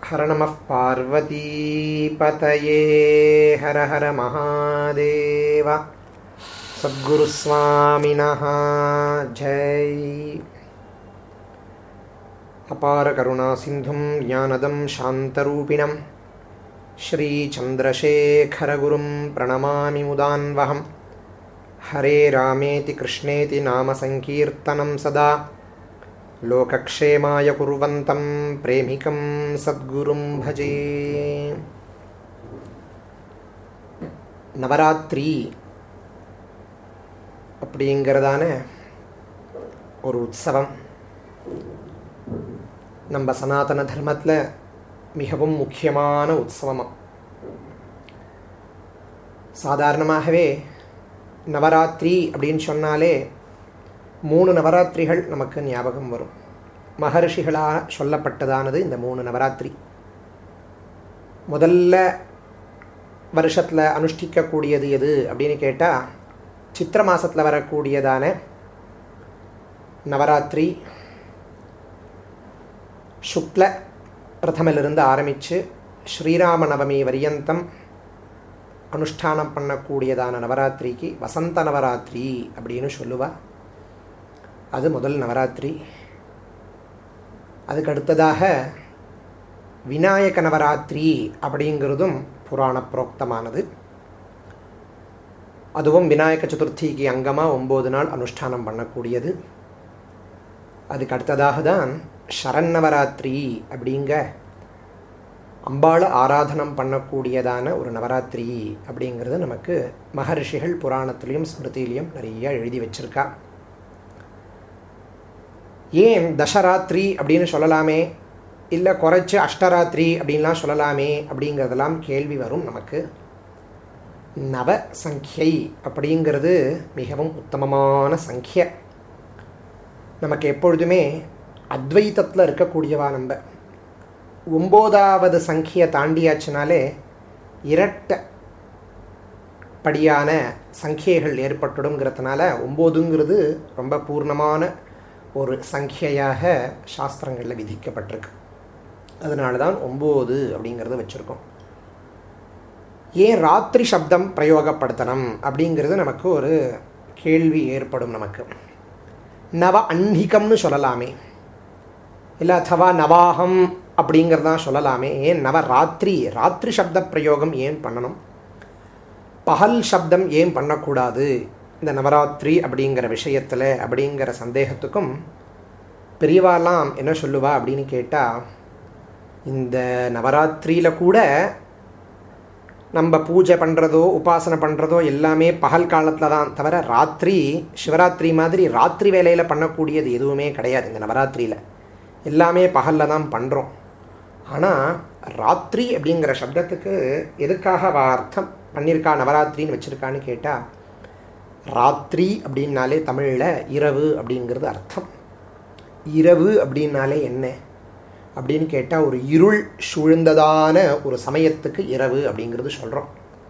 हर नमः पार्वतीपतये हर हर महादेव सद्गुरुस्वामिनः जय अपारकरुणासिन्धुं ज्ञानदं शान्तरूपिणं श्रीचन्द्रशेखरगुरुं प्रणमामि मुदान्वहं हरे रामेति कृष्णेति नामसङ्कीर्तनं सदा लोकक्षेमाय कुर्वन्तं प्रेमिकं सद्गुरुं भजे நவராத்திரி அப்படிங்கிறதான ஒரு உற்சவம் நம்ம சனாதன தர்மத்தில் மிகவும் முக்கியமான உற்சவம் சாதாரணமாகவே நவராத்திரி அப்படின்னு சொன்னாலே மூணு நவராத்திரிகள் நமக்கு ஞாபகம் வரும் மகர்ஷிகளால் சொல்லப்பட்டதானது இந்த மூணு நவராத்திரி முதல்ல வருஷத்தில் அனுஷ்டிக்கக்கூடியது எது அப்படின்னு கேட்டால் சித்திர மாதத்தில் வரக்கூடியதான நவராத்திரி சுக்ல பிரதமிலிருந்து ஆரம்பித்து ஸ்ரீராம நவமி வரியந்தம் அனுஷ்டானம் பண்ணக்கூடியதான நவராத்திரிக்கு வசந்த நவராத்திரி அப்படின்னு சொல்லுவா அது முதல் நவராத்திரி அதுக்கு அடுத்ததாக விநாயக நவராத்திரி அப்படிங்கிறதும் புராண புரோக்தமானது அதுவும் விநாயக சதுர்த்திக்கு அங்கமாக ஒம்பது நாள் அனுஷ்டானம் பண்ணக்கூடியது அதுக்கு அடுத்ததாக தான் சரண் நவராத்திரி அப்படிங்க அம்பாளை ஆராதனம் பண்ணக்கூடியதான ஒரு நவராத்திரி அப்படிங்கிறது நமக்கு மகர்ஷிகள் புராணத்திலையும் ஸ்மிருதியிலையும் நிறைய எழுதி வச்சிருக்கா ஏன் தசராத்திரி அப்படின்னு சொல்லலாமே இல்லை குறைச்சி அஷ்டராத்திரி அப்படின்லாம் சொல்லலாமே அப்படிங்கிறதெல்லாம் கேள்வி வரும் நமக்கு நவ சங்கியை அப்படிங்கிறது மிகவும் உத்தமமான சங்கிய நமக்கு எப்பொழுதுமே அத்வைத்தத்தில் இருக்கக்கூடியவா நம்ம ஒம்போதாவது சங்கியை தாண்டியாச்சுனாலே இரட்ட படியான சங்கியைகள் ஏற்பட்டுடுங்கிறதுனால ஒம்போதுங்கிறது ரொம்ப பூர்ணமான ஒரு சங்கியாக சாஸ்திரங்களில் விதிக்கப்பட்டிருக்கு அதனால தான் ஒம்பது அப்படிங்கிறத வச்சுருக்கோம் ஏன் ராத்திரி சப்தம் பிரயோகப்படுத்தணும் அப்படிங்கிறது நமக்கு ஒரு கேள்வி ஏற்படும் நமக்கு நவ அன்னிகம்னு சொல்லலாமே இல்லை அதுவா நவாகம் அப்படிங்கிறதான் சொல்லலாமே ஏன் நவ ராத்திரி ராத்திரி சப்த பிரயோகம் ஏன் பண்ணணும் பகல் சப்தம் ஏன் பண்ணக்கூடாது இந்த நவராத்திரி அப்படிங்கிற விஷயத்தில் அப்படிங்கிற சந்தேகத்துக்கும் பெரியவாலாம் என்ன சொல்லுவா அப்படின்னு கேட்டால் இந்த நவராத்திரியில் கூட நம்ம பூஜை பண்ணுறதோ உபாசனை பண்ணுறதோ எல்லாமே பகல் காலத்தில் தான் தவிர ராத்திரி சிவராத்திரி மாதிரி ராத்திரி வேலையில் பண்ணக்கூடியது எதுவுமே கிடையாது இந்த நவராத்திரியில் எல்லாமே பகலில் தான் பண்ணுறோம் ஆனால் ராத்திரி அப்படிங்கிற சப்தத்துக்கு எதுக்காக அர்த்தம் பண்ணியிருக்கா நவராத்திரின்னு வச்சுருக்கான்னு கேட்டால் ராத்திரி அப்படின்னாலே தமிழில் இரவு அப்படிங்கிறது அர்த்தம் இரவு அப்படின்னாலே என்ன அப்படின்னு கேட்டால் ஒரு இருள் சூழ்ந்ததான ஒரு சமயத்துக்கு இரவு அப்படிங்கிறது சொல்கிறோம்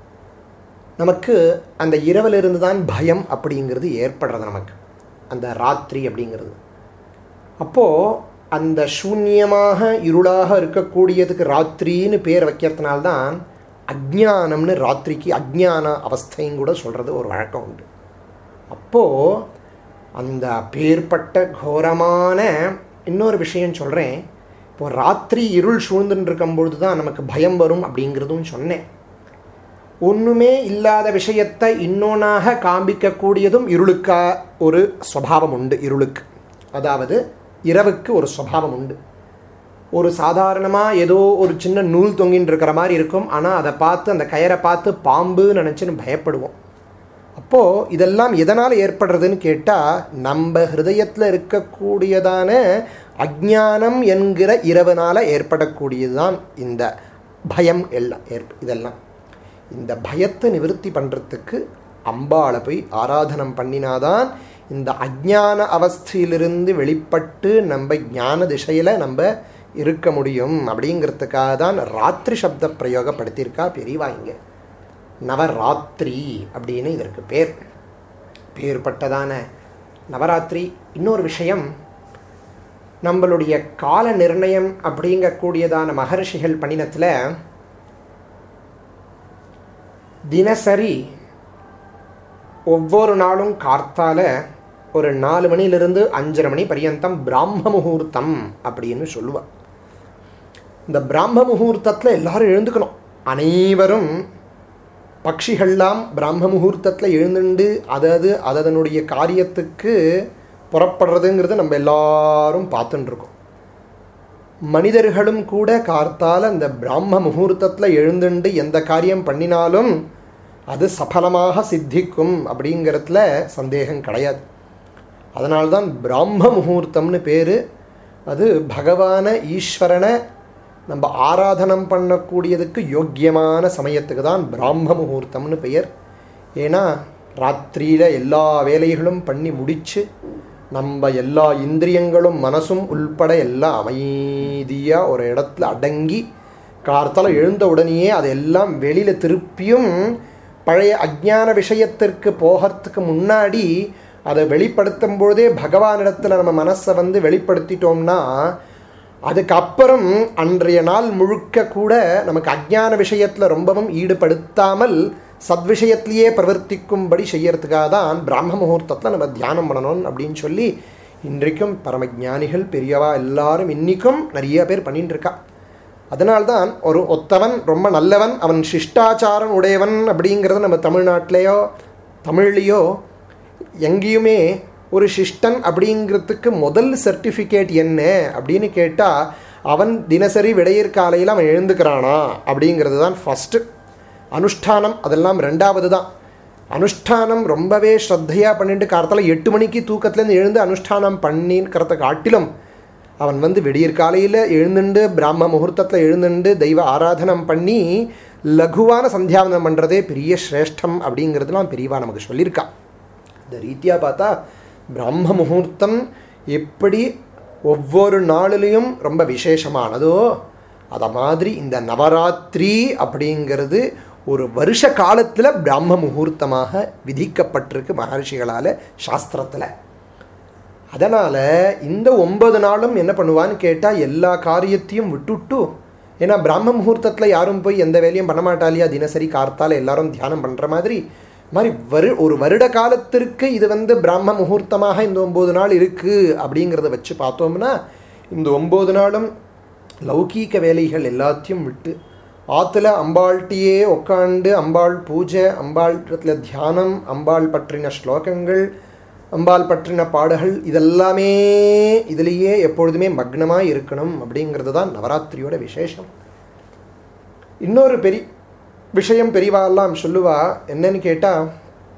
நமக்கு அந்த இரவிலிருந்து தான் பயம் அப்படிங்கிறது ஏற்படுறது நமக்கு அந்த ராத்திரி அப்படிங்கிறது அப்போது அந்த சூன்யமாக இருளாக இருக்கக்கூடியதுக்கு ராத்திரின்னு பேர் வைக்கிறதுனால்தான் அஜ்ஞானம்னு ராத்திரிக்கு அஜ்ஞான அவஸ்தையும் கூட சொல்கிறது ஒரு வழக்கம் உண்டு அப்போது அந்த பேர்பட்ட கோரமான இன்னொரு விஷயம் சொல்கிறேன் இப்போ ராத்திரி இருள் சூழ்ந்துன்னு இருக்கும்பொழுது தான் நமக்கு பயம் வரும் அப்படிங்கிறதும் சொன்னேன் ஒன்றுமே இல்லாத விஷயத்தை இன்னொன்னாக காண்பிக்கக்கூடியதும் இருளுக்கா ஒரு ஸ்வபாவம் உண்டு இருளுக்கு அதாவது இரவுக்கு ஒரு ஸ்வபாவம் உண்டு ஒரு சாதாரணமாக ஏதோ ஒரு சின்ன நூல் தொங்கின்னு இருக்கிற மாதிரி இருக்கும் ஆனால் அதை பார்த்து அந்த கயரை பார்த்து பாம்பு நினச்சின்னு பயப்படுவோம் அப்போது இதெல்லாம் எதனால் ஏற்படுறதுன்னு கேட்டால் நம்ம ஹிருதயத்தில் இருக்கக்கூடியதான அஜ்ஞானம் என்கிற இரவனால் ஏற்படக்கூடியது தான் இந்த பயம் எல்லாம் ஏற்ப இதெல்லாம் இந்த பயத்தை நிவர்த்தி பண்ணுறதுக்கு அம்பாளை போய் ஆராதனம் பண்ணினாதான் இந்த அஜ்ஞான அவஸ்தையிலிருந்து வெளிப்பட்டு நம்ம ஞான திசையில் நம்ம இருக்க முடியும் அப்படிங்கிறதுக்காக தான் ராத்திரி சப்த பிரயோகப்படுத்தியிருக்கா பெரியவா இங்கே நவராத்திரி அப்படின்னு இதற்கு பேர் பேர்பட்டதான நவராத்திரி இன்னொரு விஷயம் நம்மளுடைய கால நிர்ணயம் அப்படிங்கக்கூடியதான மகர்ஷிகள் பண்ணினத்தில் தினசரி ஒவ்வொரு நாளும் கார்த்தால ஒரு நாலு மணிலிருந்து அஞ்சரை மணி பரியந்தம் பிராம முகூர்த்தம் அப்படின்னு சொல்லுவாள் இந்த பிராம முகூர்த்தத்தில் எல்லாரும் எழுந்துக்கணும் அனைவரும் பட்சிகள்லாம் பிராம முகூர்த்தத்தில் எழுந்துண்டு அதது அதனுடைய காரியத்துக்கு புறப்படுறதுங்கிறது நம்ம எல்லாரும் பார்த்துட்டுருக்கோம் மனிதர்களும் கூட கார்த்தால இந்த பிராம முகூர்த்தத்தில் எழுந்துண்டு எந்த காரியம் பண்ணினாலும் அது சஃலமாக சித்திக்கும் அப்படிங்கிறதுல சந்தேகம் கிடையாது அதனால்தான் பிராம முகூர்த்தம்னு பேர் அது பகவான ஈஸ்வரனை நம்ம ஆராதனம் பண்ணக்கூடியதுக்கு யோக்கியமான சமயத்துக்கு தான் பிராம முகூர்த்தம்னு பெயர் ஏன்னா ராத்திரியில் எல்லா வேலைகளும் பண்ணி முடித்து நம்ம எல்லா இந்திரியங்களும் மனசும் உள்பட எல்லாம் அமைதியாக ஒரு இடத்துல அடங்கி கார்த்தால எழுந்த உடனேயே அதெல்லாம் வெளியில் திருப்பியும் பழைய அஜ்ஞான விஷயத்திற்கு போகிறதுக்கு முன்னாடி அதை வெளிப்படுத்தும் பொழுதே பகவானிடத்தில் நம்ம மனசை வந்து வெளிப்படுத்திட்டோம்னா அதுக்கப்புறம் அன்றைய நாள் முழுக்க கூட நமக்கு அஜ்ஞான விஷயத்தில் ரொம்பவும் ஈடுபடுத்தாமல் சத்விஷயத்திலேயே பிரவர்த்திக்கும்படி செய்யறதுக்காக தான் பிராம முகூர்த்தத்தில் நம்ம தியானம் பண்ணணும் அப்படின்னு சொல்லி இன்றைக்கும் பரமஜானிகள் பெரியவா எல்லாரும் இன்றைக்கும் நிறைய பேர் பண்ணிட்டு இருக்கா அதனால்தான் ஒரு ஒத்தவன் ரொம்ப நல்லவன் அவன் சிஷ்டாச்சாரம் உடையவன் அப்படிங்கிறது நம்ம தமிழ்நாட்டிலேயோ தமிழ்லேயோ எங்கேயுமே ஒரு சிஷ்டன் அப்படிங்கிறதுக்கு முதல் சர்டிஃபிகேட் என்ன அப்படின்னு கேட்டால் அவன் தினசரி விடையிற் காலையில் அவன் எழுந்துக்கிறானா அப்படிங்கிறது தான் ஃபஸ்ட்டு அனுஷ்டானம் அதெல்லாம் ரெண்டாவது தான் அனுஷ்டானம் ரொம்பவே ஸ்ரத்தையாக பண்ணிட்டு காலத்தில் எட்டு மணிக்கு தூக்கத்துலேருந்து எழுந்து அனுஷ்டானம் பண்ணிக்கிறத காட்டிலும் அவன் வந்து விடியற் காலையில் எழுந்துண்டு பிராம முகூர்த்தத்தில் எழுந்துண்டு தெய்வ ஆராதனம் பண்ணி லகுவான சந்தியாவந்தம் பண்ணுறதே பெரிய சிரேஷ்டம் அப்படிங்கிறதுலாம் பெரியவா நமக்கு சொல்லியிருக்கா இந்த ரீதியாக பார்த்தா பிரம்ம முகூர்த்தம் எப்படி ஒவ்வொரு நாளிலையும் ரொம்ப விசேஷமானதோ அதை மாதிரி இந்த நவராத்திரி அப்படிங்கிறது ஒரு வருஷ காலத்தில் பிராம முகூர்த்தமாக விதிக்கப்பட்டிருக்கு மகர்ஷிகளால் சாஸ்திரத்தில் அதனால் இந்த ஒன்பது நாளும் என்ன பண்ணுவான்னு கேட்டால் எல்லா காரியத்தையும் விட்டுட்டு ஏன்னா பிராம முகூர்த்தத்தில் யாரும் போய் எந்த வேலையும் பண்ண மாட்டாலியா தினசரி கார்த்தால் எல்லாரும் தியானம் பண்ணுற மாதிரி மாதிரி வரு ஒரு வருட காலத்திற்கு இது வந்து பிராம முகூர்த்தமாக இந்த ஒம்பது நாள் இருக்குது அப்படிங்கிறத வச்சு பார்த்தோம்னா இந்த ஒம்பது நாளும் லௌகீக வேலைகள் எல்லாத்தையும் விட்டு ஆற்றுல அம்பாள்கிட்டயே உட்காண்டு அம்பாள் பூஜை அம்பாள் தியானம் அம்பாள் பற்றின ஸ்லோகங்கள் அம்பாள் பற்றின பாடுகள் இதெல்லாமே இதுலேயே எப்பொழுதுமே மக்னமாக இருக்கணும் அப்படிங்கிறது தான் நவராத்திரியோட விசேஷம் இன்னொரு பெரிய விஷயம் பெரியவாலாம் சொல்லுவா என்னன்னு கேட்டால்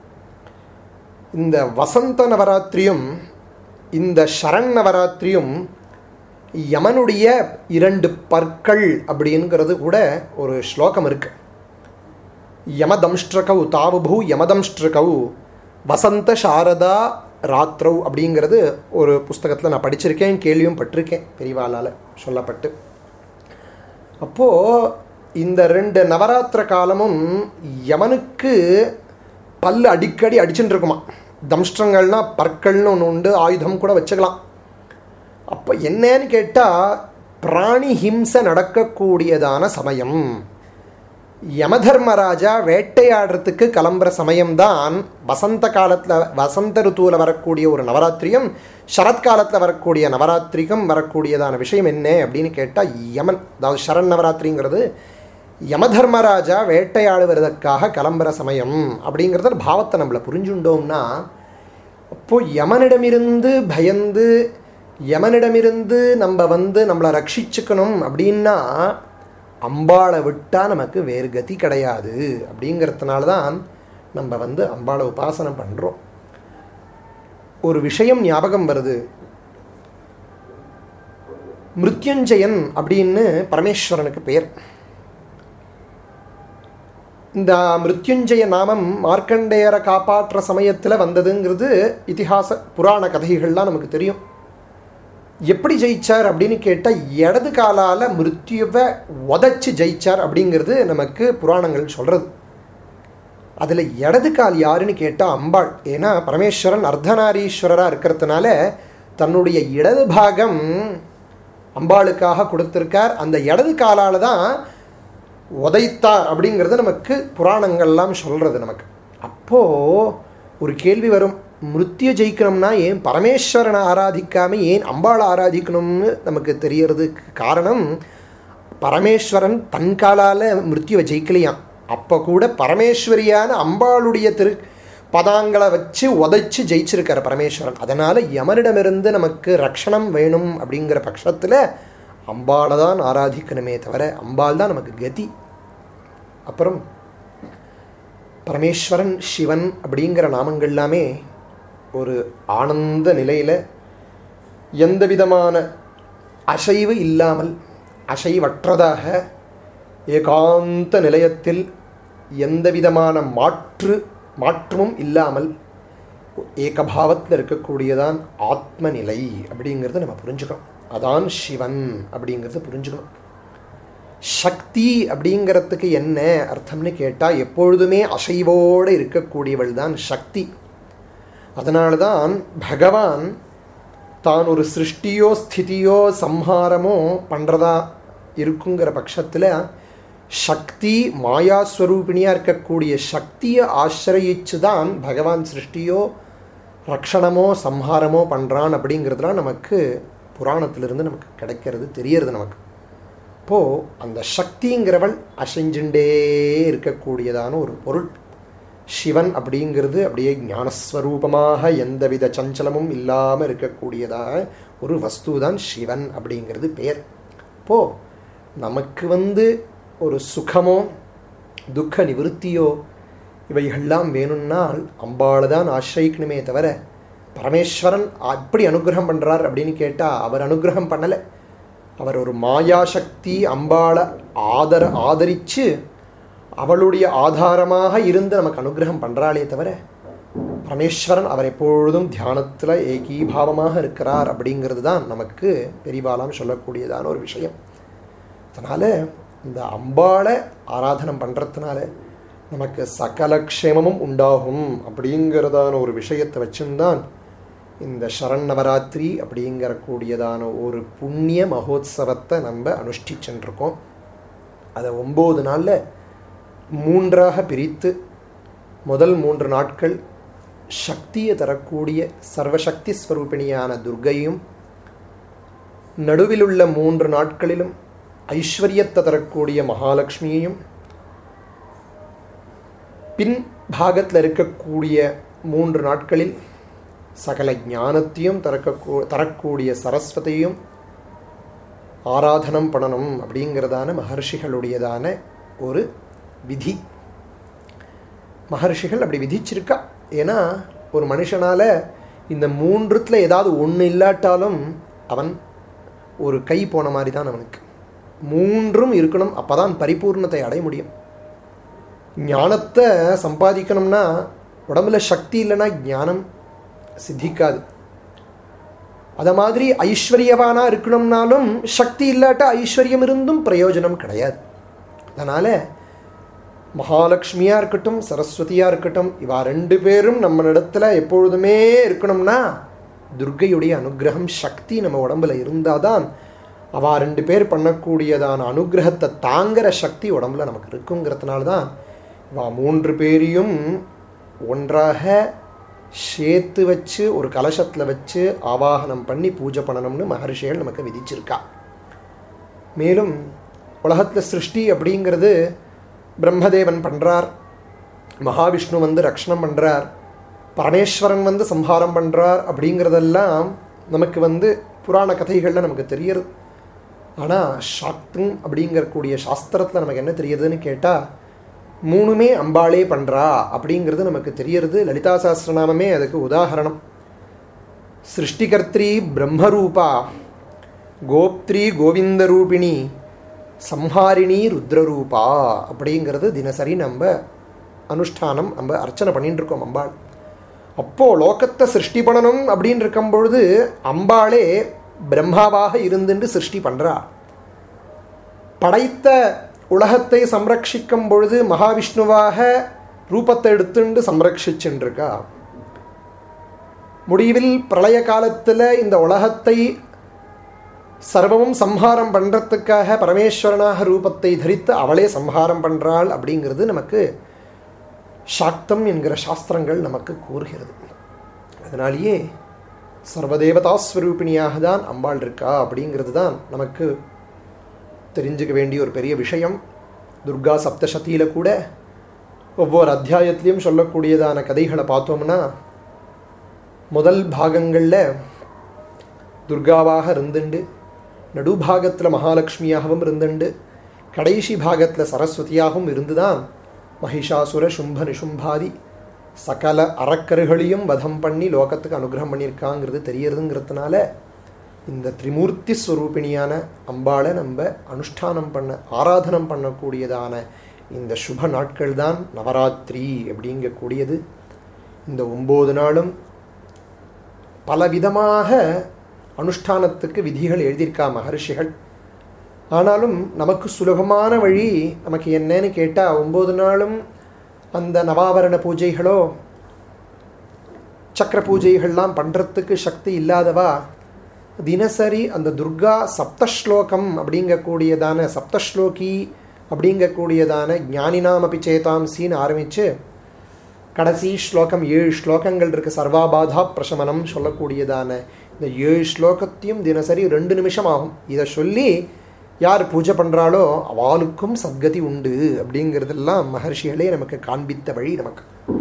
இந்த வசந்த நவராத்திரியும் இந்த சரண் நவராத்திரியும் யமனுடைய இரண்டு பற்கள் அப்படிங்கிறது கூட ஒரு ஸ்லோகம் இருக்கு யமதம்ஷ்ட்ரகவு தாவுபூ யமதம்ஷ்ட்ரகவு வசந்த சாரதா ராத்ரவ் அப்படிங்கிறது ஒரு புஸ்தகத்தில் நான் படிச்சிருக்கேன் கேள்வியும் பட்டிருக்கேன் பெரியவாளால் சொல்லப்பட்டு அப்போது இந்த ரெண்டு நவராத்திர காலமும் யமனுக்கு பல்லு அடிக்கடி அடிச்சுட்டு இருக்குமா தம்ஷ்டங்கள்னா பற்கள்னு ஒன்று உண்டு ஆயுதம் கூட வச்சுக்கலாம் அப்போ என்னன்னு கேட்டால் பிராணி ஹிம்சை நடக்கக்கூடியதான சமயம் யமதர்மராஜா வேட்டையாடுறதுக்கு கிளம்புற சமயம்தான் வசந்த காலத்தில் வசந்த ருத்துவில் வரக்கூடிய ஒரு நவராத்திரியும் சரத்காலத்தில் வரக்கூடிய நவராத்திரிக்கும் வரக்கூடியதான விஷயம் என்ன அப்படின்னு கேட்டால் யமன் அதாவது சரண் நவராத்திரிங்கிறது யமதர்மராஜா வேட்டையாடுவதற்காக கிளம்புற சமயம் அப்படிங்கிறத பாவத்தை நம்மளை புரிஞ்சுண்டோம்னா அப்போது யமனிடமிருந்து பயந்து யமனிடமிருந்து நம்ம வந்து நம்மளை ரட்சிச்சுக்கணும் அப்படின்னா அம்பாளை விட்டால் நமக்கு வேறு கதி கிடையாது அப்படிங்கிறதுனால தான் நம்ம வந்து அம்பாளை உபாசனம் பண்ணுறோம் ஒரு விஷயம் ஞாபகம் வருது மிருத்யுஞ்சயன் அப்படின்னு பரமேஸ்வரனுக்கு பெயர் இந்த மிருத்யுஞ்சய நாமம் மார்க்கண்டேயரை காப்பாற்றுற சமயத்தில் வந்ததுங்கிறது இதிகாச புராண கதைகள்லாம் நமக்கு தெரியும் எப்படி ஜெயிச்சார் அப்படின்னு கேட்டால் இடது காலால் மிருத்யுவை உதச்சி ஜெயிச்சார் அப்படிங்கிறது நமக்கு புராணங்கள் சொல்கிறது அதில் இடது கால் யாருன்னு கேட்டால் அம்பாள் ஏன்னா பரமேஸ்வரன் அர்த்தநாரீஸ்வரராக இருக்கிறதுனால தன்னுடைய இடது பாகம் அம்பாளுக்காக கொடுத்திருக்கார் அந்த இடது காலால் தான் உதைத்தார் அப்படிங்கிறது நமக்கு புராணங்கள்லாம் சொல்கிறது நமக்கு அப்போது ஒரு கேள்வி வரும் மிருத்திய ஜெயிக்கணும்னா ஏன் பரமேஸ்வரனை ஆராதிக்காமல் ஏன் அம்பாளை ஆராதிக்கணும்னு நமக்கு தெரியறதுக்கு காரணம் பரமேஸ்வரன் தன் காலால் மிருத்யுவை ஜெயிக்கலையாம் அப்போ கூட பரமேஸ்வரியான அம்பாளுடைய திரு பதாங்களை வச்சு உதைச்சு ஜெயிச்சிருக்கார் பரமேஸ்வரன் அதனால் யமனிடமிருந்து நமக்கு ரக்ஷணம் வேணும் அப்படிங்கிற பட்சத்தில் அம்பாளை தான் ஆராதிக்கணுமே தவிர அம்பாள் தான் நமக்கு கதி அப்புறம் பரமேஸ்வரன் சிவன் அப்படிங்கிற நாமங்கள் எல்லாமே ஒரு ஆனந்த நிலையில் எந்த விதமான அசைவு இல்லாமல் அசைவற்றதாக ஏகாந்த நிலையத்தில் எந்த விதமான மாற்று மாற்றமும் இல்லாமல் ஏகபாவத்தில் இருக்கக்கூடியதான் ஆத்ம நிலை அப்படிங்கிறத நம்ம புரிஞ்சுக்கணும் அதான் சிவன் அப்படிங்கிறத புரிஞ்சுக்கணும் சக்தி அப்படிங்கிறதுக்கு என்ன அர்த்தம்னு கேட்டால் எப்பொழுதுமே அசைவோடு இருக்கக்கூடியவள் தான் சக்தி அதனால தான் பகவான் தான் ஒரு சிருஷ்டியோ ஸ்திதியோ சம்ஹாரமோ பண்ணுறதா இருக்குங்கிற பட்சத்தில் சக்தி மாயாஸ்வரூபிணியாக இருக்கக்கூடிய சக்தியை ஆசிரயிச்சு தான் பகவான் சிருஷ்டியோ ரக்ஷணமோ சம்ஹாரமோ பண்ணுறான் அப்படிங்கிறதுலாம் நமக்கு புராணத்திலிருந்து நமக்கு கிடைக்கிறது தெரியறது நமக்கு இப்போது அந்த சக்திங்கிறவள் அசைஞ்சுண்டே இருக்கக்கூடியதான ஒரு பொருள் சிவன் அப்படிங்கிறது அப்படியே ஞானஸ்வரூபமாக எந்தவித சஞ்சலமும் இல்லாமல் இருக்கக்கூடியதாக ஒரு வஸ்து தான் சிவன் அப்படிங்கிறது பெயர் இப்போது நமக்கு வந்து ஒரு சுகமோ துக்க நிவர்த்தியோ இவைகள்லாம் வேணும்னால் அம்பாளை தான் ஆசிரியிக்கணுமே தவிர பரமேஸ்வரன் அப்படி அனுகிரகம் பண்ணுறார் அப்படின்னு கேட்டால் அவர் அனுகிரகம் பண்ணலை அவர் ஒரு மாயாசக்தி அம்பாளை ஆதர ஆதரித்து அவளுடைய ஆதாரமாக இருந்து நமக்கு அனுகிரகம் பண்ணுறாளே தவிர பரமேஸ்வரன் அவர் எப்பொழுதும் தியானத்தில் ஏகீபாவமாக இருக்கிறார் அப்படிங்கிறது தான் நமக்கு பெரிவாலாம் சொல்லக்கூடியதான ஒரு விஷயம் அதனால் இந்த அம்பாளை ஆராதனம் பண்ணுறதுனால நமக்கு சகல க்ஷேமமும் உண்டாகும் அப்படிங்கிறதான ஒரு விஷயத்தை வச்சுருந்தான் இந்த சரண் நவராத்திரி அப்படிங்கிற கூடியதான ஒரு புண்ணிய மகோத்சவத்தை நம்ம அனுஷ்டிச்சுருக்கோம் அதை ஒம்பது நாளில் மூன்றாக பிரித்து முதல் மூன்று நாட்கள் சக்தியை தரக்கூடிய சர்வசக்தி ஸ்வரூபிணியான துர்கையும் நடுவிலுள்ள மூன்று நாட்களிலும் ஐஸ்வர்யத்தை தரக்கூடிய மகாலட்சுமியையும் பின் பாகத்தில் இருக்கக்கூடிய மூன்று நாட்களில் சகல ஞானத்தையும் தரக்கூ தரக்கூடிய சரஸ்வதியும் ஆராதனம் பண்ணணும் அப்படிங்கிறதான மகர்ஷிகளுடையதான ஒரு விதி மகர்ஷிகள் அப்படி விதிச்சிருக்கா ஏன்னா ஒரு மனுஷனால் இந்த மூன்றுத்தில் ஏதாவது ஒன்று இல்லாட்டாலும் அவன் ஒரு கை போன மாதிரி தான் அவனுக்கு மூன்றும் இருக்கணும் அப்போ தான் பரிபூர்ணத்தை அடைய முடியும் ஞானத்தை சம்பாதிக்கணும்னா உடம்புல சக்தி இல்லைன்னா ஞானம் சித்திக்காது அதை மாதிரி ஐஸ்வர்யவானாக இருக்கணும்னாலும் சக்தி இல்லாட்ட ஐஸ்வர்யம் இருந்தும் பிரயோஜனம் கிடையாது அதனால் மகாலட்சுமியாக இருக்கட்டும் சரஸ்வதியாக இருக்கட்டும் இவா ரெண்டு பேரும் நம்ம இடத்துல எப்பொழுதுமே இருக்கணும்னா துர்கையுடைய அனுகிரகம் சக்தி நம்ம உடம்புல இருந்தால் தான் அவா ரெண்டு பேர் பண்ணக்கூடியதான அனுகிரகத்தை தாங்கிற சக்தி உடம்புல நமக்கு இருக்குங்கிறதுனால தான் இவா மூன்று பேரையும் ஒன்றாக சேர்த்து வச்சு ஒரு கலசத்தில் வச்சு ஆவாகனம் பண்ணி பூஜை பண்ணணும்னு மகர்ஷிகள் நமக்கு விதிச்சிருக்கா மேலும் உலகத்தில் சிருஷ்டி அப்படிங்கிறது பிரம்மதேவன் பண்ணுறார் மகாவிஷ்ணு வந்து ரக்ஷணம் பண்ணுறார் பரமேஸ்வரன் வந்து சம்ஹாரம் பண்ணுறார் அப்படிங்கிறதெல்லாம் நமக்கு வந்து புராண கதைகளில் நமக்கு தெரியுது ஆனால் சாக்தம் அப்படிங்கக்கூடிய சாஸ்திரத்தில் நமக்கு என்ன தெரியுதுன்னு கேட்டால் மூணுமே அம்பாளே பண்ணுறா அப்படிங்கிறது நமக்கு தெரியறது லலிதா சாஸ்திரநாமமே அதுக்கு உதாகரணம் சிருஷ்டிகர்த்ரி பிரம்மரூபா கோப்திரி கோவிந்த ரூபிணி சம்ஹாரிணி ருத்ரரூபா அப்படிங்கிறது தினசரி நம்ம அனுஷ்டானம் நம்ம அர்ச்சனை பண்ணிட்டு இருக்கோம் அம்பாள் அப்போது லோகத்தை சிருஷ்டி பண்ணணும் அப்படின்னு இருக்கும் பொழுது அம்பாளே பிரம்மாவாக இருந்துட்டு சிருஷ்டி பண்ணுறா படைத்த உலகத்தை சம்ரட்சிக்கும் பொழுது மகாவிஷ்ணுவாக ரூபத்தை எடுத்துண்டு சம்ரட்சிச்சுருக்கா முடிவில் பிரளய காலத்தில் இந்த உலகத்தை சர்வமும் சம்ஹாரம் பண்ணுறதுக்காக பரமேஸ்வரனாக ரூபத்தை தரித்து அவளே சம்ஹாரம் பண்ணுறாள் அப்படிங்கிறது நமக்கு சாக்தம் என்கிற சாஸ்திரங்கள் நமக்கு கூறுகிறது அதனாலேயே சர்வதேவதா ஸ்வரூபிணியாக தான் அம்பாள் இருக்கா அப்படிங்கிறது தான் நமக்கு தெரிஞ்சுக்க வேண்டிய ஒரு பெரிய விஷயம் துர்கா சப்தசதியில் கூட ஒவ்வொரு அத்தியாயத்திலையும் சொல்லக்கூடியதான கதைகளை பார்த்தோம்னா முதல் பாகங்களில் துர்காவாக இருந்துண்டு நடுபாகத்தில் மகாலட்சுமியாகவும் இருந்துண்டு கடைசி பாகத்தில் சரஸ்வதியாகவும் இருந்துதான் மகிஷாசுர சும்ப நிஷும்பாதி சகல அறக்கருகளையும் வதம் பண்ணி லோகத்துக்கு அனுகிரகம் பண்ணியிருக்காங்கிறது தெரியறதுங்கிறதுனால இந்த திரிமூர்த்தி ஸ்வரூபிணியான அம்பாளை நம்ம அனுஷ்டானம் பண்ண ஆராதனம் பண்ணக்கூடியதான இந்த சுப நாட்கள் தான் நவராத்திரி அப்படிங்கக்கூடியது இந்த ஒம்பது நாளும் பலவிதமாக அனுஷ்டானத்துக்கு விதிகள் எழுதியிருக்கா மகர்ஷிகள் ஆனாலும் நமக்கு சுலபமான வழி நமக்கு என்னன்னு கேட்டால் ஒம்பது நாளும் அந்த நவாவரண பூஜைகளோ சக்கர பூஜைகள்லாம் பண்ணுறதுக்கு சக்தி இல்லாதவா தினசரி அந்த துர்கா சப்தஸ்லோகம் அப்படிங்கக்கூடியதான சப்தஸ்லோகி அப்படிங்கக்கூடியதான ஞானினாமபி சேதாம்சின்னு ஆரம்பித்து கடைசி ஸ்லோகம் ஏழு ஸ்லோகங்கள் இருக்கு சர்வாபாதா பிரசமனம் சொல்லக்கூடியதான இந்த ஏழு ஸ்லோகத்தையும் தினசரி ரெண்டு நிமிஷம் ஆகும் இதை சொல்லி யார் பூஜை பண்ணுறாளோ அவளுக்கும் சத்கதி உண்டு அப்படிங்கிறதெல்லாம் மகர்ஷிகளே நமக்கு காண்பித்த வழி நமக்கு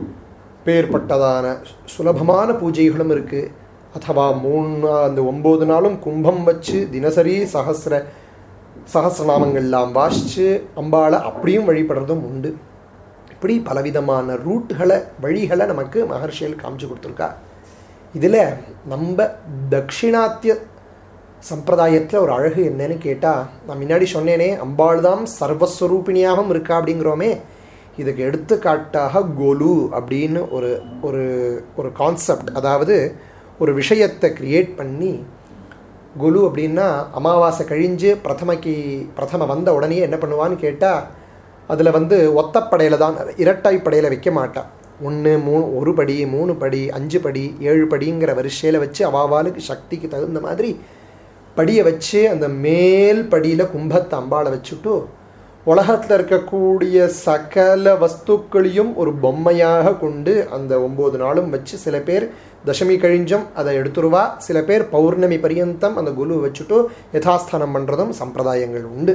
பேர்பட்டதான சுலபமான பூஜைகளும் இருக்குது அத்தவா மூணு அந்த ஒம்பது நாளும் கும்பம் வச்சு தினசரி சகசிர சகசிரநாமங்கள்லாம் வாசித்து அம்பாளை அப்படியும் வழிபடுறதும் உண்டு இப்படி பலவிதமான ரூட்டுகளை வழிகளை நமக்கு மகர்ஷிகள் காமிச்சு கொடுத்துருக்கா இதில் நம்ம தட்சிணாத்திய சம்பிரதாயத்தில் ஒரு அழகு என்னன்னு கேட்டால் நான் முன்னாடி சொன்னேனே அம்பாள் தான் சர்வஸ்வரூபிணியாகவும் இருக்கா அப்படிங்கிறோமே இதுக்கு எடுத்துக்காட்டாக கொலு அப்படின்னு ஒரு ஒரு ஒரு கான்செப்ட் அதாவது ஒரு விஷயத்தை கிரியேட் பண்ணி குலு அப்படின்னா அமாவாசை கழிஞ்சு பிரதமைக்கு பிரதம வந்த உடனே என்ன பண்ணுவான்னு கேட்டால் அதில் வந்து ஒத்தப்படையில் தான் இரட்டாய் படையில் வைக்க மாட்டான் ஒன்று மூணு ஒரு படி மூணு படி அஞ்சு படி ஏழு படிங்கிற வரிசையில் வச்சு அவாவாளுக்கு சக்திக்கு தகுந்த மாதிரி படியை வச்சு அந்த மேல் படியில் கும்பத்தை அம்பாளை வச்சுட்டு உலகத்தில் இருக்கக்கூடிய சகல வஸ்துக்களையும் ஒரு பொம்மையாக கொண்டு அந்த ஒம்பது நாளும் வச்சு சில பேர் தசமி கழிஞ்சம் அதை எடுத்துருவா சில பேர் பௌர்ணமி பரியந்தம் அந்த குரு வச்சுட்டு யதாஸ்தானம் பண்ணுறதும் சம்பிரதாயங்கள் உண்டு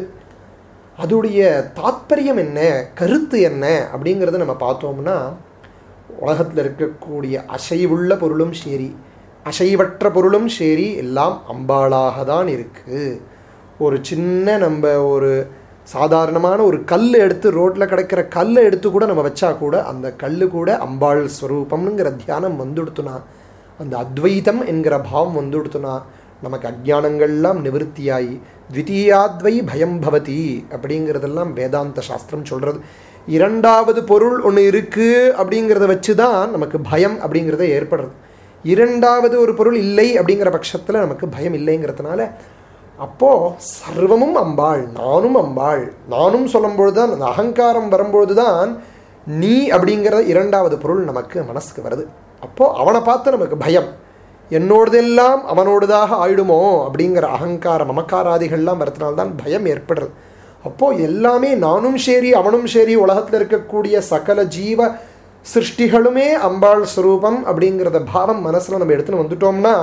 அதோடைய தாத்பரியம் என்ன கருத்து என்ன அப்படிங்கிறத நம்ம பார்த்தோம்னா உலகத்தில் இருக்கக்கூடிய அசைவுள்ள பொருளும் சரி அசைவற்ற பொருளும் சரி எல்லாம் அம்பாளாக தான் இருக்குது ஒரு சின்ன நம்ம ஒரு சாதாரணமான ஒரு கல் எடுத்து ரோட்டில் கிடைக்கிற கல்லை எடுத்து கூட நம்ம வச்சா கூட அந்த கல் கூட அம்பாள் ஸ்வரூபம்ங்கிற தியானம் வந்துடுத்துனா அந்த அத்வைதம் என்கிற பாவம் வந்துடுத்துனா நமக்கு அஜானங்கள்லாம் நிவர்த்தியாகி த்விதீயாத்வை பயம் பவதி அப்படிங்கிறதெல்லாம் வேதாந்த சாஸ்திரம் சொல்கிறது இரண்டாவது பொருள் ஒன்று இருக்குது அப்படிங்கிறத வச்சு தான் நமக்கு பயம் அப்படிங்கிறத ஏற்படுறது இரண்டாவது ஒரு பொருள் இல்லை அப்படிங்கிற பட்சத்தில் நமக்கு பயம் இல்லைங்கிறதுனால அப்போது சர்வமும் அம்பாள் நானும் அம்பாள் நானும் சொல்லும்பொழுது தான் அந்த அகங்காரம் வரும்பொழுது தான் நீ அப்படிங்கிற இரண்டாவது பொருள் நமக்கு மனசுக்கு வருது அப்போது அவனை பார்த்து நமக்கு பயம் என்னோடதெல்லாம் அவனோடதாக ஆயிடுமோ அப்படிங்கிற அகங்கார மமக்காராதிகள்லாம் வரதுனால்தான் பயம் ஏற்படுறது அப்போது எல்லாமே நானும் சரி அவனும் சரி உலகத்தில் இருக்கக்கூடிய சகல ஜீவ சிருஷ்டிகளுமே அம்பாள் ஸ்வரூபம் அப்படிங்கிறத பாவம் மனசில் நம்ம எடுத்துன்னு வந்துட்டோம்னா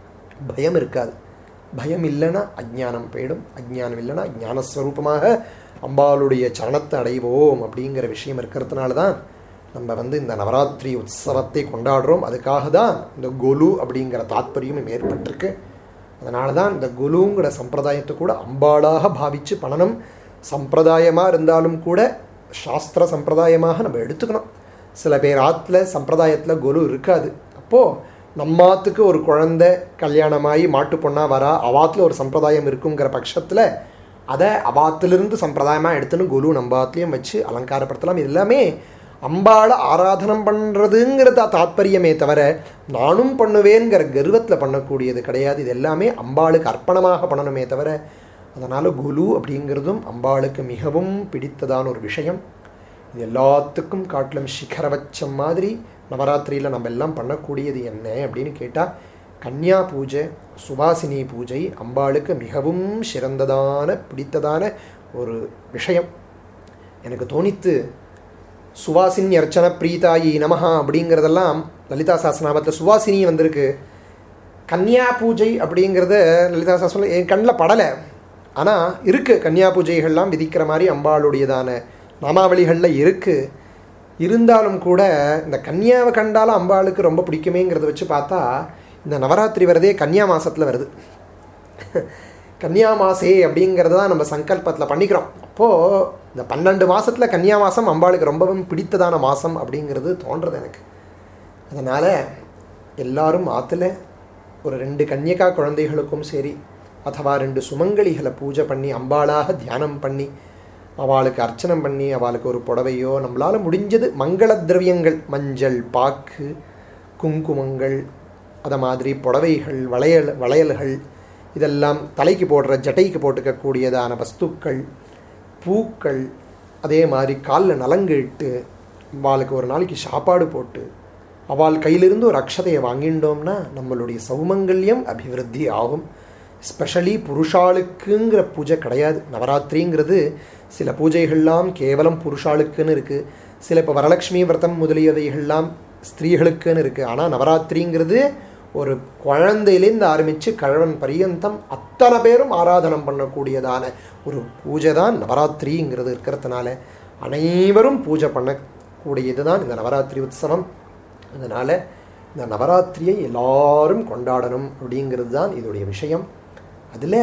பயம் இருக்காது பயம் இல்லைன்னா அஜ்ஞானம் போயிடும் அஜ்ஞானம் இல்லைன்னா ஞானஸ்வரூபமாக அம்பாளுடைய சரணத்தை அடைவோம் அப்படிங்கிற விஷயம் இருக்கிறதுனால தான் நம்ம வந்து இந்த நவராத்திரி உற்சவத்தை கொண்டாடுறோம் அதுக்காக தான் இந்த கொலு அப்படிங்கிற தாத்பரியமும் ஏற்பட்டிருக்கு அதனால தான் இந்த குலுங்கிற சம்பிரதாயத்தை கூட அம்பாளாக பாவித்து பண்ணணும் சம்பிரதாயமாக இருந்தாலும் கூட சாஸ்திர சம்பிரதாயமாக நம்ம எடுத்துக்கணும் சில பேர் ஆற்றுல சம்பிரதாயத்தில் குரு இருக்காது அப்போது நம்மாத்துக்கு ஒரு குழந்தை கல்யாணமாகி மாட்டு பொண்ணாக வரா அவாத்தில் ஒரு சம்பிரதாயம் இருக்குங்கிற பட்சத்தில் அதை அவாத்திலிருந்து சம்பிரதாயமாக எடுத்துன்னு குரு நம்ம ஆத்துலேயும் வச்சு அலங்காரப்படுத்தலாம் இது எல்லாமே அம்பாளை ஆராதனம் பண்ணுறதுங்கிறத தாத்பரியமே தவிர நானும் பண்ணுவேங்கிற கர்வத்தில் பண்ணக்கூடியது கிடையாது இது எல்லாமே அம்பாளுக்கு அர்ப்பணமாக பண்ணணுமே தவிர அதனால் குலு அப்படிங்கிறதும் அம்பாளுக்கு மிகவும் பிடித்ததான ஒரு விஷயம் இது எல்லாத்துக்கும் காட்டிலும் சிகரவச்சம் மாதிரி நவராத்திரியில் நம்ம எல்லாம் பண்ணக்கூடியது என்ன அப்படின்னு கேட்டால் கன்னியா பூஜை சுவாசினி பூஜை அம்பாளுக்கு மிகவும் சிறந்ததான பிடித்ததான ஒரு விஷயம் எனக்கு தோணித்து சுவாசினி அர்ச்சன பிரீதாயி நமஹா அப்படிங்கிறதெல்லாம் லலிதா சாஸ்திரநாமத்தில் சுவாசினி வந்திருக்கு கன்னியா பூஜை அப்படிங்கிறத லலிதா சாஸ்திரம் என் கண்ணில் படலை ஆனால் இருக்குது கன்னியா பூஜைகள்லாம் விதிக்கிற மாதிரி அம்பாளுடையதான நாமாவளிகளில் இருக்குது இருந்தாலும் கூட இந்த கன்னியாவை கண்டாலும் அம்பாளுக்கு ரொம்ப பிடிக்குமேங்கிறத வச்சு பார்த்தா இந்த நவராத்திரி வரதே கன்னியா மாசத்துல வருது கன்னியா மாசே அப்படிங்கிறத தான் நம்ம சங்கல்பத்தில் பண்ணிக்கிறோம் அப்போது இந்த பன்னெண்டு மாசத்துல கன்னியா மாதம் அம்பாளுக்கு ரொம்பவும் பிடித்ததான மாதம் அப்படிங்கிறது தோன்றது எனக்கு அதனால் எல்லாரும் ஆற்றுல ஒரு ரெண்டு கன்னியகா குழந்தைகளுக்கும் சரி அதுவா ரெண்டு சுமங்கலிகளை பூஜை பண்ணி அம்பாளாக தியானம் பண்ணி அவளுக்கு அர்ச்சனம் பண்ணி அவளுக்கு ஒரு புடவையோ நம்மளால் முடிஞ்சது மங்கள திரவியங்கள் மஞ்சள் பாக்கு குங்குமங்கள் அதை மாதிரி புடவைகள் வளையல் வளையல்கள் இதெல்லாம் தலைக்கு போடுற ஜட்டைக்கு போட்டுக்கக்கூடியதான வஸ்துக்கள் பூக்கள் அதே மாதிரி காலில் நலங்கு இட்டு அவளுக்கு ஒரு நாளைக்கு சாப்பாடு போட்டு அவள் கையிலிருந்து ஒரு அக்ஷதையை வாங்கிட்டோம்னா நம்மளுடைய சௌமங்கல்யம் அபிவிருத்தி ஆகும் ஸ்பெஷலி புருஷாளுக்குங்கிற பூஜை கிடையாது நவராத்திரிங்கிறது சில பூஜைகள்லாம் கேவலம் புருஷாளுக்குன்னு இருக்குது சில இப்போ வரலட்சுமி விரதம் முதலியவைகள்லாம் ஸ்திரீகளுக்குன்னு இருக்குது ஆனால் நவராத்திரிங்கிறது ஒரு குழந்தையிலேருந்து ஆரம்பித்து கழவன் பரியந்தம் அத்தனை பேரும் ஆராதனம் பண்ணக்கூடியதான ஒரு பூஜை தான் நவராத்திரிங்கிறது இருக்கிறதுனால அனைவரும் பூஜை பண்ணக்கூடியது தான் இந்த நவராத்திரி உற்சவம் அதனால் இந்த நவராத்திரியை எல்லாரும் கொண்டாடணும் அப்படிங்கிறது தான் இதோடைய விஷயம் அதில்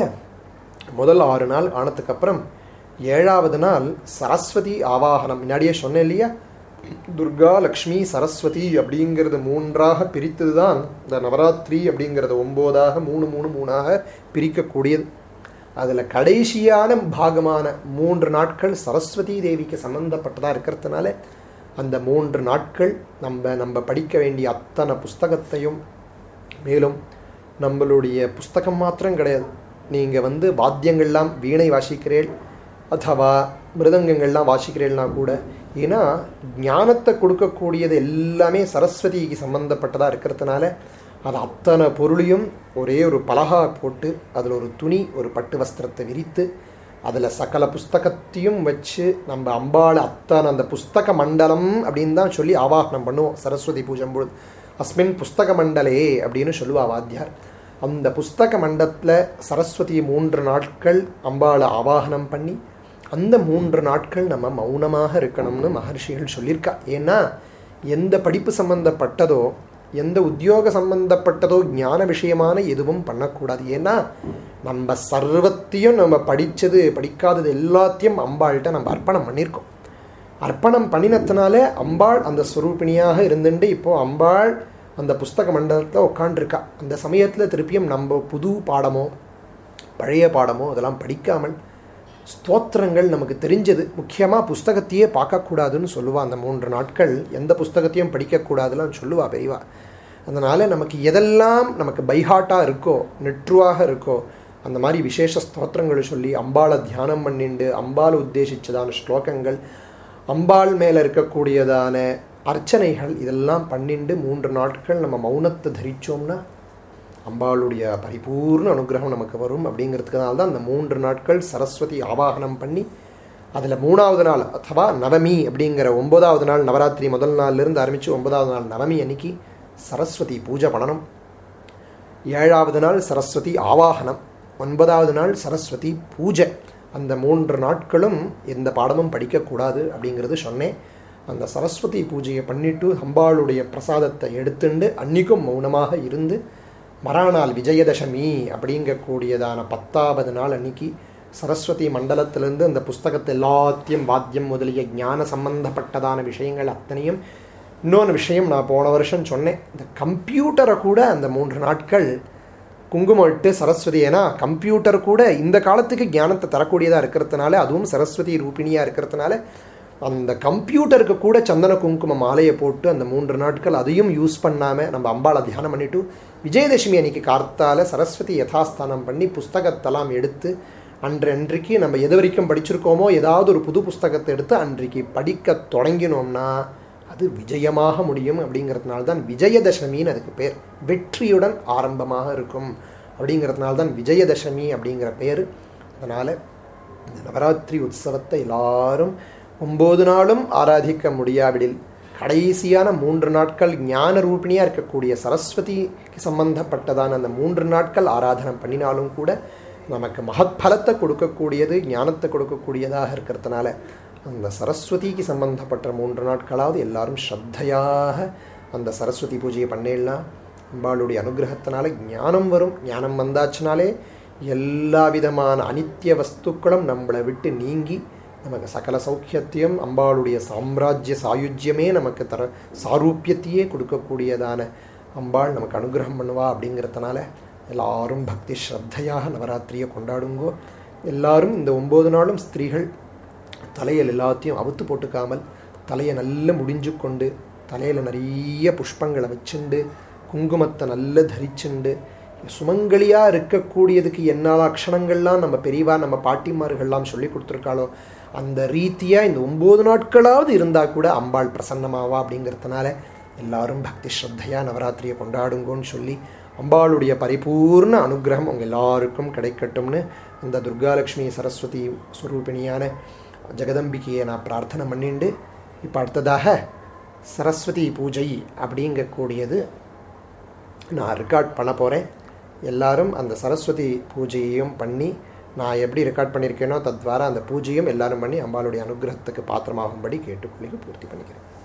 முதல் ஆறு நாள் ஆனதுக்கப்புறம் ஏழாவது நாள் சரஸ்வதி ஆவாகனம் முன்னாடியே சொன்னேன் இல்லையா துர்கா லக்ஷ்மி சரஸ்வதி அப்படிங்கிறது மூன்றாக பிரித்தது தான் இந்த நவராத்திரி அப்படிங்கிறது ஒம்போதாக மூணு மூணு மூணாக பிரிக்கக்கூடியது அதில் கடைசியான பாகமான மூன்று நாட்கள் சரஸ்வதி தேவிக்கு சம்பந்தப்பட்டதாக இருக்கிறதுனால அந்த மூன்று நாட்கள் நம்ம நம்ம படிக்க வேண்டிய அத்தனை புஸ்தகத்தையும் மேலும் நம்மளுடைய புஸ்தகம் மாத்திரம் கிடையாது நீங்கள் வந்து வாத்தியங்கள்லாம் வீணை வாசிக்கிறேள் அதுவா மிருதங்கங்கள்லாம் வாசிக்கிறேன்னா கூட ஏன்னா ஞானத்தை கொடுக்கக்கூடியது எல்லாமே சரஸ்வதிக்கு சம்மந்தப்பட்டதாக இருக்கிறதுனால அது அத்தனை பொருளையும் ஒரே ஒரு பலகா போட்டு அதில் ஒரு துணி ஒரு பட்டு வஸ்திரத்தை விரித்து அதில் சகல புஸ்தகத்தையும் வச்சு நம்ம அம்பாள் அத்தனை அந்த புஸ்தக மண்டலம் அப்படின்னு தான் சொல்லி ஆவாகனம் பண்ணுவோம் சரஸ்வதி பூஜை பொழுது அஸ்மின் புஸ்தக மண்டலே அப்படின்னு சொல்லுவா வாத்தியார் அந்த புஸ்தக மண்டத்தில் சரஸ்வதி மூன்று நாட்கள் அம்பாளை ஆவாகனம் பண்ணி அந்த மூன்று நாட்கள் நம்ம மௌனமாக இருக்கணும்னு மகர்ஷிகள் சொல்லியிருக்கா ஏன்னா எந்த படிப்பு சம்பந்தப்பட்டதோ எந்த உத்தியோக சம்பந்தப்பட்டதோ ஞான விஷயமான எதுவும் பண்ணக்கூடாது ஏன்னா நம்ம சர்வத்தையும் நம்ம படித்தது படிக்காதது எல்லாத்தையும் அம்பாள்கிட்ட நம்ம அர்ப்பணம் பண்ணியிருக்கோம் அர்ப்பணம் பண்ணினத்தினால அம்பாள் அந்த ஸ்வரூபிணியாக இருந்துட்டு இப்போது அம்பாள் அந்த புஸ்தக மண்டலத்தில் உட்காண்டிருக்கா அந்த சமயத்தில் திருப்பியும் நம்ம புது பாடமோ பழைய பாடமோ அதெல்லாம் படிக்காமல் ஸ்தோத்திரங்கள் நமக்கு தெரிஞ்சது முக்கியமாக புஸ்தகத்தையே பார்க்கக்கூடாதுன்னு சொல்லுவா அந்த மூன்று நாட்கள் எந்த புஸ்தகத்தையும் படிக்கக்கூடாதுன்னு சொல்லுவா பெரியவா அதனால் நமக்கு எதெல்லாம் நமக்கு பைஹாட்டாக இருக்கோ நெட்ருவாக இருக்கோ அந்த மாதிரி விசேஷ ஸ்தோத்திரங்களை சொல்லி அம்பாளை தியானம் பண்ணிண்டு அம்பாள் உத்தேசித்ததான ஸ்லோகங்கள் அம்பாள் மேலே இருக்கக்கூடியதான அர்ச்சனைகள் இதெல்லாம் பண்ணிண்டு மூன்று நாட்கள் நம்ம மௌனத்தை தரித்தோம்னா அம்பாளுடைய பரிபூர்ண அனுகிரகம் நமக்கு வரும் அப்படிங்கிறதுக்குனால தான் அந்த மூன்று நாட்கள் சரஸ்வதி ஆவாகனம் பண்ணி அதில் மூணாவது நாள் அத்தவா நவமி அப்படிங்கிற ஒன்பதாவது நாள் நவராத்திரி முதல் நாள்லேருந்து ஆரம்பித்து ஒன்பதாவது நாள் நவமி அன்னைக்கு சரஸ்வதி பூஜை பண்ணணும் ஏழாவது நாள் சரஸ்வதி ஆவாகனம் ஒன்பதாவது நாள் சரஸ்வதி பூஜை அந்த மூன்று நாட்களும் எந்த பாடமும் படிக்கக்கூடாது அப்படிங்கிறது சொன்னேன் அந்த சரஸ்வதி பூஜையை பண்ணிட்டு அம்பாளுடைய பிரசாதத்தை எடுத்துண்டு அன்னைக்கும் மௌனமாக இருந்து மறாநாள் விஜயதசமி அப்படிங்கக்கூடியதான பத்தாவது நாள் அன்னைக்கு சரஸ்வதி மண்டலத்திலேருந்து அந்த புஸ்தகத்தை எல்லாத்தையும் வாத்தியம் முதலிய ஞான சம்பந்தப்பட்டதான விஷயங்கள் அத்தனையும் இன்னொன்று விஷயம் நான் போன வருஷம் சொன்னேன் இந்த கம்ப்யூட்டரை கூட அந்த மூன்று நாட்கள் குங்குமம் இட்டு சரஸ்வதி ஏன்னா கம்ப்யூட்டர் கூட இந்த காலத்துக்கு ஞானத்தை தரக்கூடியதாக இருக்கிறதுனால அதுவும் சரஸ்வதி ரூபிணியாக இருக்கிறதுனால அந்த கம்ப்யூட்டருக்கு கூட சந்தன குங்கும மாலையை போட்டு அந்த மூன்று நாட்கள் அதையும் யூஸ் பண்ணாமல் நம்ம அம்பாளை தியானம் பண்ணிவிட்டு விஜயதசமி அன்னைக்கு கார்த்தால சரஸ்வதி யதாஸ்தானம் பண்ணி புஸ்தகத்தெல்லாம் எடுத்து அன்று அன்றைக்கு நம்ம எது வரைக்கும் படிச்சிருக்கோமோ ஏதாவது ஒரு புது புஸ்தகத்தை எடுத்து அன்றைக்கு படிக்க தொடங்கினோம்னா அது விஜயமாக முடியும் அப்படிங்கிறதுனால தான் விஜயதசமின்னு அதுக்கு பேர் வெற்றியுடன் ஆரம்பமாக இருக்கும் அப்படிங்கிறதுனால தான் விஜயதசமி அப்படிங்கிற பேர் அதனால் இந்த நவராத்திரி உற்சவத்தை எல்லாரும் ஒம்பது நாளும் ஆராதிக்க முடியாவிடில் கடைசியான மூன்று நாட்கள் ஞான ரூபிணியாக இருக்கக்கூடிய சரஸ்வதிக்கு சம்பந்தப்பட்டதான அந்த மூன்று நாட்கள் ஆராதனம் பண்ணினாலும் கூட நமக்கு மகத்பலத்தை கொடுக்கக்கூடியது ஞானத்தை கொடுக்கக்கூடியதாக இருக்கிறதுனால அந்த சரஸ்வதிக்கு சம்பந்தப்பட்ட மூன்று நாட்களாவது எல்லாரும் ஸ்ரத்தையாக அந்த சரஸ்வதி பூஜையை பண்ணிடலாம் அம்பாளுடைய அனுகிரகத்தினால ஞானம் வரும் ஞானம் வந்தாச்சுனாலே எல்லா விதமான அனித்திய வஸ்துக்களும் நம்மளை விட்டு நீங்கி நமக்கு சகல சௌக்கியத்தையும் அம்பாளுடைய சாம்ராஜ்ய சாயுஜ்யமே நமக்கு தர சாரூபியத்தையே கொடுக்கக்கூடியதான அம்பாள் நமக்கு அனுகிரகம் பண்ணுவா அப்படிங்கிறதுனால எல்லாரும் பக்தி ஸ்ரத்தையாக நவராத்திரியை கொண்டாடுங்கோ எல்லாரும் இந்த ஒம்பது நாளும் ஸ்திரீகள் தலையில் எல்லாத்தையும் அவுத்து போட்டுக்காமல் தலையை நல்லா முடிஞ்சு கொண்டு தலையில் நிறைய புஷ்பங்களை வச்சுண்டு குங்குமத்தை நல்லா தரிச்சுண்டு சுமங்கலியாக இருக்கக்கூடியதுக்கு என்ன லட்சணங்கள்லாம் நம்ம பெரியவா நம்ம பாட்டிமார்கள்லாம் சொல்லி கொடுத்துருக்காளோ அந்த ரீதியாக இந்த ஒம்பது நாட்களாவது இருந்தால் கூட அம்பாள் பிரசன்னமாவா அப்படிங்கிறதுனால எல்லாரும் பக்தி ஸ்ரத்தையாக நவராத்திரியை கொண்டாடுங்கோன்னு சொல்லி அம்பாளுடைய பரிபூர்ண அனுகிரகம் உங்கள் எல்லாருக்கும் கிடைக்கட்டும்னு அந்த துர்காலட்சுமி சரஸ்வதி ஸ்வரூபிணியான ஜெகதம்பிகையை நான் பிரார்த்தனை பண்ணிண்டு இப்போ அடுத்ததாக சரஸ்வதி பூஜை அப்படிங்கக்கூடியது நான் ரெக்கார்ட் பண்ண போகிறேன் எல்லாரும் அந்த சரஸ்வதி பூஜையையும் பண்ணி நான் எப்படி ரெக்கார்ட் பண்ணியிருக்கேனோ தத்வாரா அந்த பூஜையும் எல்லாரும் பண்ணி அம்பாளுடைய அனுகிரகத்துக்கு பாத்திரமாகும்படி கேட்டுக்கொள்ளி பூர்த்தி பண்ணிக்கிறேன்